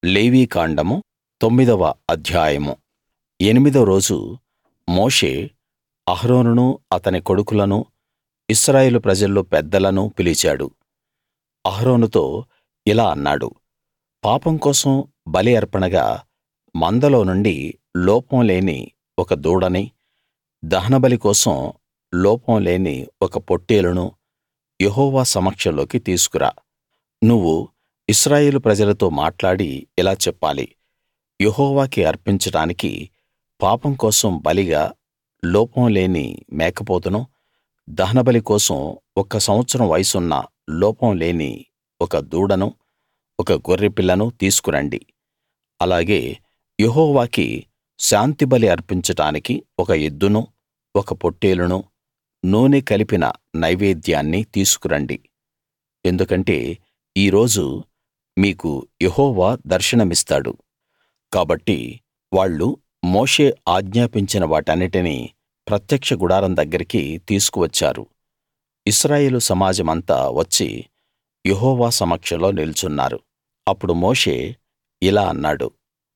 లేవీకాండము తొమ్మిదవ అధ్యాయము ఎనిమిదో రోజు మోషే అహరోనునూ అతని కొడుకులనూ ఇశ్రాయేలు ప్రజల్లో పెద్దలనూ పిలిచాడు అహరోనుతో ఇలా అన్నాడు పాపం కోసం బలి అర్పణగా మందలో నుండి లోపం లేని ఒక దూడనీ దహనబలి కోసం లోపం లేని ఒక పొట్టేలును యెహోవా సమక్షంలోకి తీసుకురా నువ్వు ఇశ్రాయేలు ప్రజలతో మాట్లాడి ఇలా చెప్పాలి యెహోవాకి అర్పించడానికి పాపం కోసం బలిగా లోపం లేని మేకపోతును దహనబలి కోసం ఒక్క సంవత్సరం వయసున్న లోపం లేని ఒక దూడను ఒక గొర్రెపిల్లను తీసుకురండి అలాగే యెహోవాకి శాంతిబలి అర్పించడానికి ఒక ఎద్దును ఒక పొట్టేలును నూనె కలిపిన నైవేద్యాన్ని తీసుకురండి ఎందుకంటే ఈ రోజు మీకు యెహోవా దర్శనమిస్తాడు కాబట్టి వాళ్ళు మోషే ఆజ్ఞాపించిన వాటన్నిటినీ ప్రత్యక్ష గుడారం దగ్గరికి తీసుకు వచ్చారు ఇశ్రాయేలు సమాజమంతా వచ్చి యెహోవా సమక్షంలో నిల్చున్నారు అప్పుడు మోషే ఇలా అన్నాడు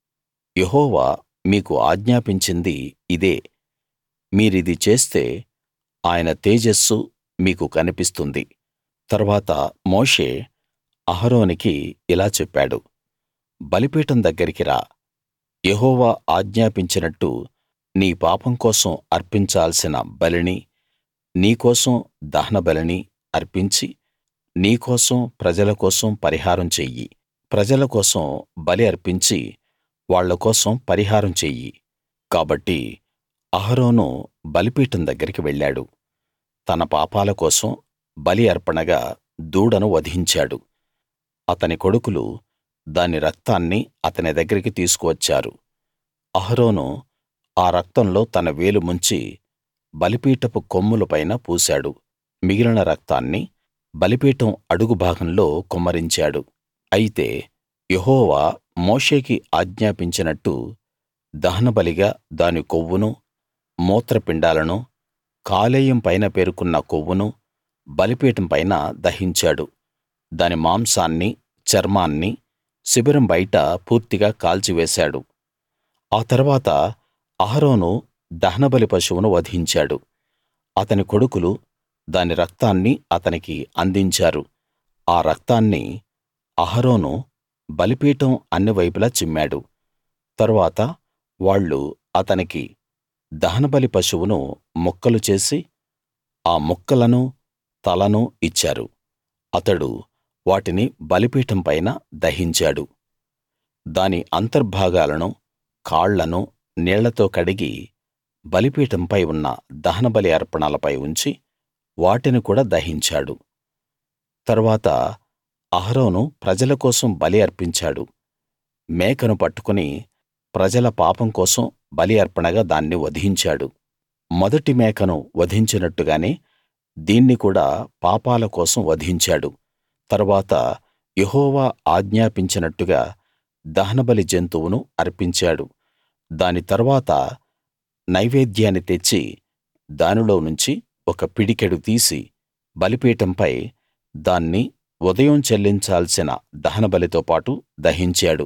యెహోవా మీకు ఆజ్ఞాపించింది ఇదే మీరిది చేస్తే ఆయన తేజస్సు మీకు కనిపిస్తుంది తరువాత మోషే అహరోనుకి ఇలా చెప్పాడు బలిపీఠం దగ్గరికి రా యెహోవా ఆజ్ఞాపించినట్టు నీ పాపం కోసం అర్పించాల్సిన బలిని నీ కోసం దహనబలిని అర్పించి నీ కోసం ప్రజల కోసం పరిహారం చెయ్యి ప్రజల కోసం బలి అర్పించి వాళ్ళ కోసం పరిహారం చెయ్యి కాబట్టి అహరోను బలిపీఠం దగ్గరికి వెళ్ళాడు తన పాపాల కోసం బలి అర్పణగా దూడను వధించాడు అతని కొడుకులు దాని రక్తాన్ని అతని దగ్గరికి తీసుకువచ్చారు అహరోను ఆ రక్తంలో తన వేలు ముంచి బలిపీఠపు కొమ్ముల పైన పూశాడు మిగిలిన రక్తాన్ని బలిపీఠం అడుగు భాగంలో కుమ్మరించాడు అయితే యెహోవా మోషేకి ఆజ్ఞాపించినట్టు దహనబలిగా దాని కొవ్వునూ మూత్రపిండాలనూ కాలేయం పైన పేరుకున్న కొవ్వునూ బలిపీఠం పైన దహించాడు దాని మాంసాన్ని చర్మాన్ని శిబిరం బయట పూర్తిగా కాల్చివేశాడు ఆ తరువాత అహరోను దహనబలి పశువును వధించాడు అతని కొడుకులు దాని రక్తాన్ని అతనికి అందించారు ఆ రక్తాన్ని అహరోను బలిపీఠం అన్ని వైపులా చిమ్మాడు తరువాత వాళ్ళు అతనికి దహనబలి పశువును ముక్కలు చేసి ఆ ముక్కలనూ తలను ఇచ్చారు అతడు వాటిని బలిపీఠం పైన దహించాడు దాని అంతర్భాగాలను కాళ్లను నీళ్లతో కడిగి బలిపీఠంపై ఉన్న దహనబలి అర్పణలపై ఉంచి వాటిని కూడా దహించాడు తరువాత అహరోను ప్రజల కోసం బలి అర్పించాడు మేకను పట్టుకుని ప్రజల పాపం కోసం బలి అర్పణగా దాన్ని వధించాడు మొదటి మేకను వధించినట్టుగానే దీన్ని కూడా పాపాల కోసం వధించాడు తరువాత యెహోవా ఆజ్ఞాపించినట్టుగా దహనబలి జంతువును అర్పించాడు దాని తరువాత నైవేద్యాన్ని తెచ్చి దానిలో నుంచి ఒక పిడికెడు తీసి బలిపీఠంపై దాన్ని ఉదయం చెల్లించాల్సిన దహనబలితో పాటు దహించాడు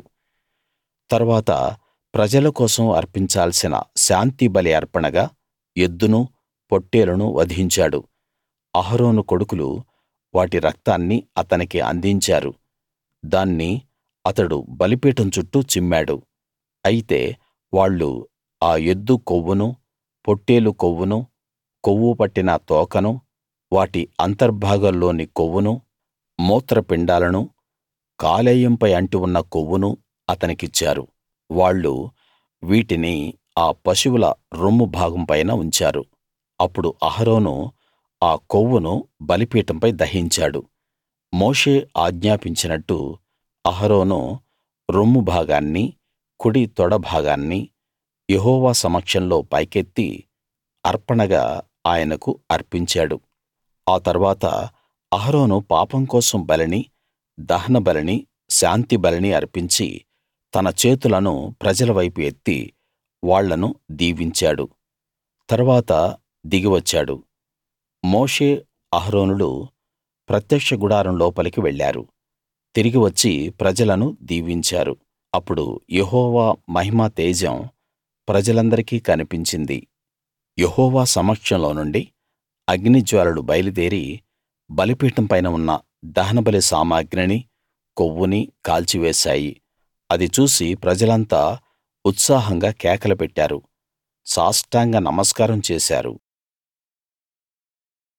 తరువాత ప్రజల కోసం అర్పించాల్సిన శాంతి బలి అర్పణగా ఎద్దును పొట్టేలును వధించాడు అహరోను కొడుకులు వాటి రక్తాన్ని అతనికి అందించారు దాన్ని అతడు బలిపీఠం చుట్టూ చిమ్మాడు అయితే వాళ్ళు ఆ ఎద్దు కొవ్వును పొట్టేలు కొవ్వును కొవ్వు పట్టిన తోకను వాటి అంతర్భాగాల్లోని కొవ్వును మూత్రపిండాలను కాలేయంపై అంటి ఉన్న కొవ్వును అతనికిచ్చారు వాళ్ళు వీటిని ఆ పశువుల రొమ్ము భాగం పైన ఉంచారు అప్పుడు అహరోను ఆ కొవ్వును బలిపీఠంపై దహించాడు మోషే ఆజ్ఞాపించినట్టు అహరోను రొమ్ము భాగాన్ని కుడి తొడ భాగాన్ని యెహోవా సమక్షంలో పైకెత్తి అర్పణగా ఆయనకు అర్పించాడు ఆ తర్వాత అహరోను పాపం కోసం బలిని దహన బలిని శాంతి బలిని అర్పించి తన చేతులను ప్రజల వైపు ఎత్తి వాళ్ళను దీవించాడు తరువాత దిగి వచ్చాడు మోషే అహరోనులు ప్రత్యక్ష గుడారం లోపలికి వెళ్ళారు తిరిగి వచ్చి ప్రజలను దీవించారు అప్పుడు యెహోవా మహిమ తేజం ప్రజలందరికీ కనిపించింది యెహోవా సమక్షంలో నుండి అగ్నిజ్వాలలు బయలుదేరి బలిపీఠం పైన ఉన్న దహనబలి సామగ్రిని కొవ్వుని కాల్చివేశాయి అది చూసి ప్రజలంతా ఉత్సాహంగా కేకలు పెట్టారు సాష్టాంగ నమస్కారం చేశారు